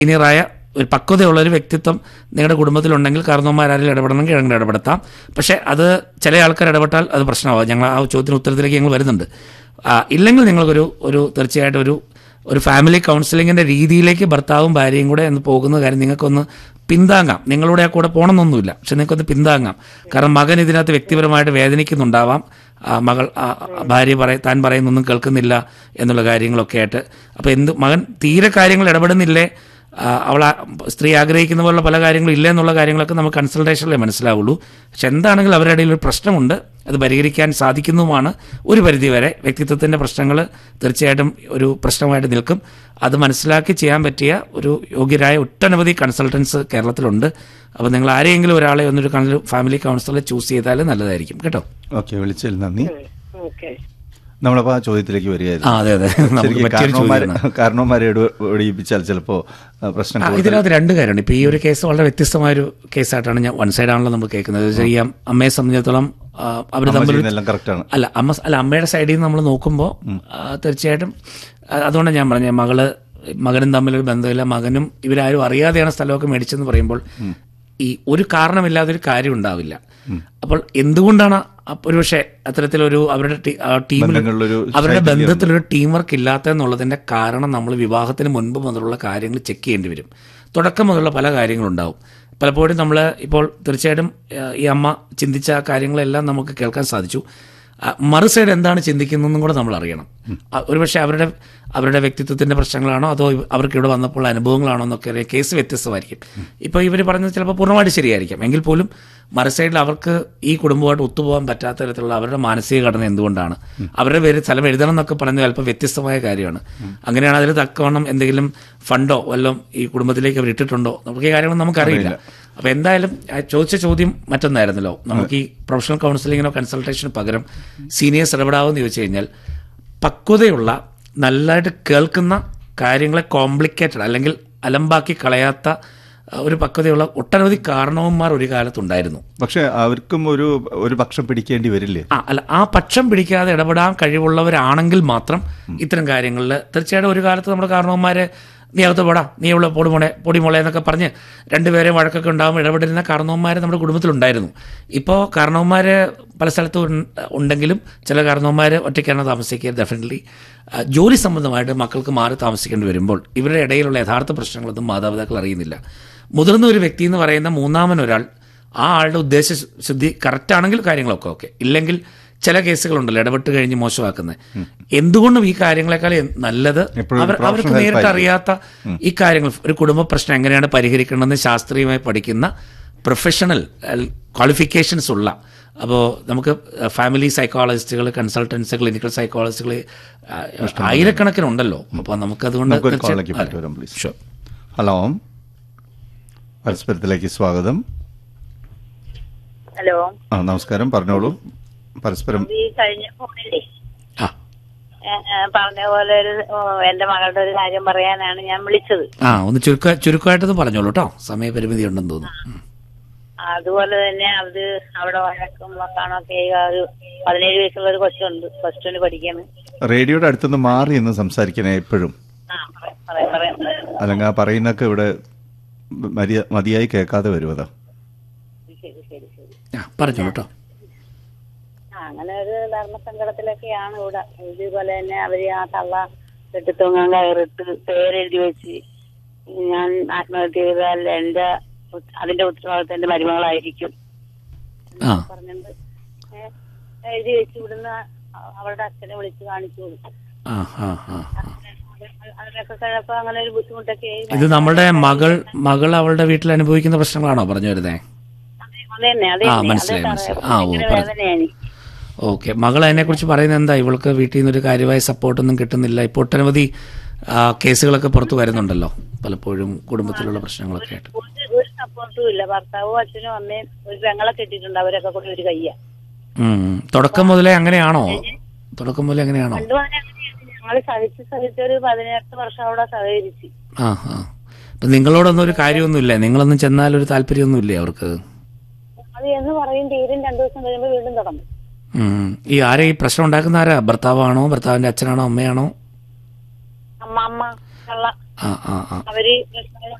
സീനിയറായ ഒരു പക്വതയുള്ള ഒരു വ്യക്തിത്വം നിങ്ങളുടെ കുടുംബത്തിലുണ്ടെങ്കിൽ കാരണവന്മാരാരെങ്കിലും ഇടപെടണമെങ്കിൽ അങ്ങനെ ഇടപെടുത്താം പക്ഷേ അത് ചില ആൾക്കാർ ഇടപെട്ടാൽ അത് പ്രശ്നമാവും ഞങ്ങൾ ആ ചോദ്യത്തിന് ഉത്തരത്തിലേക്ക് ഞങ്ങൾ വരുന്നുണ്ട് ആ, ഇല്ലെങ്കിൽ നിങ്ങൾക്കൊരു ഒരു തീർച്ചയായിട്ടും ഒരു ഒരു ഫാമിലി കൗൺസിലിങ്ങിന്റെ രീതിയിലേക്ക് ഭർത്താവും ഭാര്യയും കൂടെ എന്ന് പോകുന്ന കാര്യം നിങ്ങൾക്കൊന്ന് പിന്താങ്ങാം നിങ്ങളുടെ ആ കൂടെ പോകണമെന്നൊന്നുമില്ല പക്ഷെ നിങ്ങൾക്കൊന്ന് പിന്താങ്ങാം കാരണം മകൻ ഇതിനകത്ത് വ്യക്തിപരമായിട്ട് വേദനിക്കുന്നുണ്ടാവാം ആ, മകൾ ആ, ആ, ഭാര്യ പറയ താൻ പറയുന്നൊന്നും കേൾക്കുന്നില്ല എന്നുള്ള കാര്യങ്ങളൊക്കെ ആയിട്ട് അപ്പോൾ എന്ത് മകൻ തീരെ കാര്യങ്ങൾ ഇടപെടുന്നില്ലേ ആ, അവൾ ആ- സ്ത്രീ ആഗ്രഹിക്കുന്ന പോലുള്ള പല കാര്യങ്ങളും ഇല്ല എന്നുള്ള കാര്യങ്ങളൊക്കെ നമുക്ക് കൺസൾട്ടേഷനിലേ മനസ്സിലാവുള്ളൂ പക്ഷെ എന്താണെങ്കിലും അവരുടെ ഇടയിൽ ഒരു പ്രശ്നമുണ്ട് അത് പരിഹരിക്കാൻ സാധിക്കുന്നതുമാണ് ഒരു പരിധിവരെ വ്യക്തിത്വത്തിൻ്റെ പ്രശ്നങ്ങൾ തീർച്ചയായിട്ടും ഒരു പ്രശ്നമായിട്ട് നിൽക്കും അത് മനസ്സിലാക്കി ചെയ്യാൻ പറ്റിയ ഒരു യോഗ്യരായ ഒട്ടനവധി കൺസൾട്ടൻസ് കേരളത്തിലുണ്ട് അപ്പോൾ നിങ്ങൾ ആരെയെങ്കിലും ഒരാളെ ഒന്നൊരു ഫാമിലി കൗൺസിലറെ ചൂസ് ചെയ്താൽ നല്ലതായിരിക്കും കേട്ടോ ഓക്കെ വിളിച്ചതിൽ നന്ദി ഓക്കെ നമ്മളപ്പോ ആ ചോദ്യത്തിലേക്ക് ആ വരികയായിരുന്നു അതെ അതെ നമുക്ക് ശരിക്കും മറ്റൊരു കാരണവന്മാരെ ചോദ്യമാണ് കാരണവന്മാരെ ഒടിയിപ്പിച്ചാൽ ചിലപ്പോ ആ, പ്രശ്നം ആ, കൂടുതൽ ഇതിനകത്ത് രണ്ട് കാര്യമുണ്ട് ഇപ്പൊ ഈ ഒരു കേസ് വളരെ വ്യത്യസ്തമായൊരു കേസായിട്ടാണ് ഞാൻ വൺ സൈഡ് ആണല്ലോ നമ്മൾ കേൾക്കുന്നത് ഇത് ഈ അം- അമ്മയെ സംബന്ധിച്ചിടത്തോളം അവർ അമ്മ തമ്മിൽ ചെയ്യുന്നതെല്ലാം കറക്റ്റാണ് അല്ല അമ്മ അല്ല അമ്മയുടെ സൈഡിൽ നിന്ന് നമ്മൾ നോക്കുമ്പോൾ തീർച്ചയായിട്ടും ആ, അതുകൊണ്ടാണ് ഞാൻ പറഞ്ഞത് മകള് മകനും തമ്മിലൊരു ബന്ധമില്ല മകനും ഇവരാരും അറിയാതെയാണ് സ്ഥലമൊക്കെ മേടിച്ചെന്ന് പറയുമ്പോൾ ഈ ഒരു കാരണമില്ലാതെ ഒരു കാര്യം ഉണ്ടാവില്ല അപ്പോൾ എന്തുകൊണ്ടാണ് അപ്പ- ഒരുപക്ഷെ അത്തരത്തിലൊരു അവരുടെ ടീ- ആ ടീമിൽ ബന്ധങ്ങളിലൊരു അവരുടെ ശൈഥില്യം ബന്ധത്തിലൊരു ടീം വർക്ക് ഇല്ലാത്ത എന്നുള്ളതിന്റെ കാരണം നമ്മൾ വിവാഹത്തിന് മുൻപ് മുതലുള്ള കാര്യങ്ങൾ ചെക്ക് ചെയ്യേണ്ടി വരും തുടക്കം മുതലുള്ള പല കാര്യങ്ങളുണ്ടാവും പലപ്പോഴും നമ്മൾ ഇപ്പോൾ തീർച്ചയായിട്ടും ആ, ഈ അമ്മ ചിന്തിച്ച ആ കാര്യങ്ങളെല്ലാം നമുക്ക് കേൾക്കാൻ സാധിച്ചു ആ, മറു സൈഡ് എന്താണ് ചിന്തിക്കുന്നതെന്നും കൂടെ നമ്മൾ അറിയണം ആ, ഒരുപക്ഷെ അവരുടെ അവരുടെ വ്യക്തിത്വത്തിന്റെ പ്രശ്നങ്ങളാണോ അതോ ഇവ- അവർക്ക് ഇവിടെ വന്നപ്പോൾ അനുഭവങ്ങളാണോ എന്നൊക്കെ അറിയാം കേസ് വ്യത്യസ്തമായിരിക്കും ഇപ്പോൾ ഇവർ പറഞ്ഞത് ചിലപ്പോൾ പൂർണ്ണമായിട്ട് ശരിയായിരിക്കും എങ്കിൽ പോലും മറു സൈഡിൽ അവർക്ക് ഈ കുടുംബമായിട്ട് ഒത്തുപോകാൻ പറ്റാത്ത തരത്തിലുള്ള അവരുടെ മാനസിക ഘടന എന്തുകൊണ്ടാണ് അവരുടെ പേര് സ്ഥലം എഴുതണം എന്നൊക്കെ പറയുന്നത് അല്പം വ്യത്യസ്തമായ കാര്യമാണ് അങ്ങനെയാണ് അതിൽ തക്കവണ്ണം എന്തെങ്കിലും ഫണ്ടോ വല്ലതും ഈ കുടുംബത്തിലേക്ക് അവർ ഇട്ടിട്ടുണ്ടോ നമുക്ക് ഈ കാര്യങ്ങൾ നമുക്കറിയില്ല അപ്പൊ എന്തായാലും ആ ചോദിച്ച ചോദ്യം മറ്റൊന്നായിരുന്നല്ലോ നമുക്ക് ഈ പ്രൊഫഷണൽ കൗൺസിലിങ്ങിനോ കൺസൾട്ടേഷന് പകരം സീനിയേഴ്സ് ഇടപെടാവെന്ന് ചോദിച്ചു കഴിഞ്ഞാൽ പക്വതയുള്ള നല്ലതായിട്ട് കേൾക്കുന്ന കാര്യങ്ങളെ കോംപ്ലിക്കേറ്റഡ് അല്ലെങ്കിൽ അലമ്പാക്കി കളയാത്ത ആ, ഒരു പക്വതയുള്ള ഒട്ടനവധി കാരണവന്മാർ ഒരു കാലത്തുണ്ടായിരുന്നു പക്ഷെ അവർക്കും ഒരു ഒരു പക്ഷം പിടിക്കേണ്ടി വരില്ലേ ആ അല്ല ആ പക്ഷം പിടിക്കാതെ ഇടപെടാൻ കഴിവുള്ളവരാണെങ്കിൽ മാത്രം ഇത്തരം കാര്യങ്ങളിൽ തീർച്ചയായിട്ടും ഒരു കാലത്ത് നമ്മുടെ കാരണവന്മാരെ നീ അകത്ത് പോടാ നീ ഉള്ള പൊടി മോളെ പൊടി മോളെ എന്നൊക്കെ പറഞ്ഞ് രണ്ടുപേരെയും വഴക്കൊക്കെ ഉണ്ടാകുമ്പോൾ ഇടപെടുന്ന കാരണവന്മാർ നമ്മുടെ കുടുംബത്തിലുണ്ടായിരുന്നു ഇപ്പോൾ കാരണവന്മാർ പല സ്ഥലത്തും ഉൺ- ഉണ്ടെങ്കിലും ചില കാരണവന്മാർ ഒറ്റയ്ക്കാണ് താമസിക്കുക ഡെഫിനറ്റ്ലി ജോലി സംബന്ധമായിട്ട് മക്കൾക്ക് മാറി താമസിക്കേണ്ടി വരുമ്പോൾ ഇവരുടെ ഇടയിലുള്ള യഥാർത്ഥ പ്രശ്നങ്ങളൊന്നും മാതാപിതാക്കൾ അറിയുന്നില്ല മുതിർന്ന ഒരു വ്യക്തി എന്ന് പറയുന്ന മൂന്നാമൻ ഒരാൾ ആ ആളുടെ ഉദ്ദേശ ശുദ്ധി കറക്റ്റ് ആണെങ്കിൽ കാര്യങ്ങളൊക്കെ ഓക്കെ ഇല്ലെങ്കിൽ ചില കേസുകളുണ്ടല്ലോ ഇടപെട്ട് കഴിഞ്ഞ് മോശമാക്കുന്നത് എന്തുകൊണ്ടും ഈ കാര്യങ്ങളെക്കാൾ എ- നല്ലത് എപ്പോഴും അവർ professional അവർക്ക് help നേരിട്ട് ആയിരിക്കും. അറിയാത്ത ഈ കാര്യങ്ങൾ ഒരു കുടുംബ പ്രശ്നം എങ്ങനെയാണ് പരിഹരിക്കണമെന്ന് ശാസ്ത്രീയമായി പഠിക്കുന്ന പ്രൊഫഷണൽ ക്വാളിഫിക്കേഷൻസ് ഉള്ള അപ്പോൾ നമുക്ക് ഫാമിലി സൈക്കോളജിസ്റ്റുകൾ കൺസൾട്ടൻസ് ക്ലിനിക്കൽ സൈക്കോളജിസ്റ്റുകൾ ആയിരക്കണക്കിനുണ്ടല്ലോ അപ്പോൾ നമുക്കതുകൊണ്ട് നമുക്കൊരു തീർച്ചയായും- കോളിലേക്ക് പറ്റി വരാം പ്ലീസ് Sure. ഹലോ പരസ്പരത്തിലേക്ക് സ്വാഗതം ഹലോ ആ നമസ്കാരം പറഞ്ഞോളൂ പരസ്പരം ഈ കഴിഞ്ഞ ഫോണില്ലേ ആ ഏ, ഏ, പറഞ്ഞ പോലെ ഒരു ഓ, എന്റെ മകളുടെ ഒരു കാര്യം പറയാനാണ് ഞാൻ വിളിച്ചത് ആ ഒന്ന് ചുരുക്ക ചുരുക്കമായിട്ടൊന്ന് പറഞ്ഞോളൂ കേട്ടോ സമയപരിമിതി ഉണ്ടെന്ന് തോന്നുന്നു ഉം. അതുപോലെ തന്നെ അത് അവിടെ വഴക്കും വക്കാണൊക്കെ ഒരു പതിനേഴ് വയസ്സുള്ള ഒരു കൊച്ചുണ്ട് പ്ലസ് ടുവിന് പഠിക്കാണ് റേഡിയോയുടെ അടുത്തുനിന്ന് മാറി എന്ന് സംസാരിക്കണേ എപ്പോഴും ആ പറയാം പറയാം പറയാം പറയാം. അല്ലെങ്കിൽ ആ പറയുന്നൊക്കെ ഇവിടെ മര്യ- മതിയായി കേൾക്കാതെ വരുമതാ ശരി ശരി ശരി ആ പറഞ്ഞോളൂ കേട്ടോ ആ അങ്ങനെ ഒരു ധർമ്മസങ്കടത്തിലൊക്കെയാണ് ഇവിടെ ഇതുപോലെ തന്നെ അവര് ആ തള്ള കെട്ടിത്തൂങ്ങാൻ കയറിട്ട് പേരെഴുതി വെച്ച് ഞാൻ ആത്മഹത്യ ചെയ്താൽ എന്റെ ഉത്ത- അതിന്റെ ഉത്തരവാദിത്തം എന്റെ മരുമകളായിരിക്കും ആ പറഞ്ഞിട്ട് ഏ, എഴുതി വെച്ച് ഇവിടുന്ന് അ- അവളുടെ അച്ഛനെ വിളിച്ച് കാണിച്ചു കൊടുത്തു ആ ആ ആ ആ. അതിനൊക്കെ കഴിഞ്ഞപ്പോ അങ്ങനെ ഒരു ബുദ്ധിമുട്ടൊക്കെ ആയി. ഇത് നമ്മളുടെ മകൾ മകൾ അവളുടെ വീട്ടിൽ അനുഭവിക്കുന്ന പ്രശ്നങ്ങളാണോ പറഞ്ഞു വരുന്നേ അത് തന്നെ അത് ആ, തന്നെ മനസ്സിലായി, അത് മനസ്സിലായി. സാറേ, ആ, ഓ, ഭയങ്കര പറഞ്ഞു. വേദനയാണ് ഓക്കെ മകൾ അതിനെക്കുറിച്ച് പറയുന്നത് എന്താ ഇവൾക്ക് വീട്ടിൽ നിന്ന് ഒരു കാര്യമായ സപ്പോർട്ടൊന്നും കിട്ടുന്നില്ല ഇപ്പോൾ ഒട്ടനവധി ആ, കേസുകളൊക്കെ പുറത്തു വരുന്നുണ്ടല്ലോ പലപ്പോഴും കുടുംബത്തിലുള്ള പ്രശ്നങ്ങളൊക്കെ ആയിട്ട് ഒരു ഒരു സപ്പോർട്ടും ഇല്ല ഭർത്താവും അച്ഛനും അമ്മയും ഒരു പെങ്ങളെ കെട്ടിയിട്ടുണ്ട് അവരൊക്കെ കൂടി ഒരു കയ്യ ഉം. തുടക്കം മുതലേ അങ്ങനെയാണോ തുടക്കം മുതലേ അങ്ങനെയാണോ പണ്ട് മുതലേ അങ്ങനെയാണ് ഞങ്ങൾ സഹിച്ച് സഹിച്ച് ഒരു പതിനെട്ട് വർഷം അവിടെ സഹകരിച്ച് ആ ആ ഇപ്പൊ നിങ്ങളോടൊന്നും ഒരു കാര്യമൊന്നുമില്ലേ നിങ്ങളൊന്നും ചെന്നാൽ ഒരു താല്പര്യമൊന്നുമില്ലേ അവർക്ക് അത് എന്ന് പറയും തീരും രണ്ടു ദിവസം കഴിയുമ്പോൾ വീണ്ടും തുടങ്ങും ഉം. ഈ ആരെ ഈ പ്രശ്നം ഉണ്ടാക്കുന്ന ആരാ ഭർത്താവാണോ ഭർത്താവിന്റെ അച്ഛനാണോ അമ്മയാണോ അമ്മ അമ്മ കള്ള ആ ആ ആ അവര് പ്രശ്നങ്ങൾ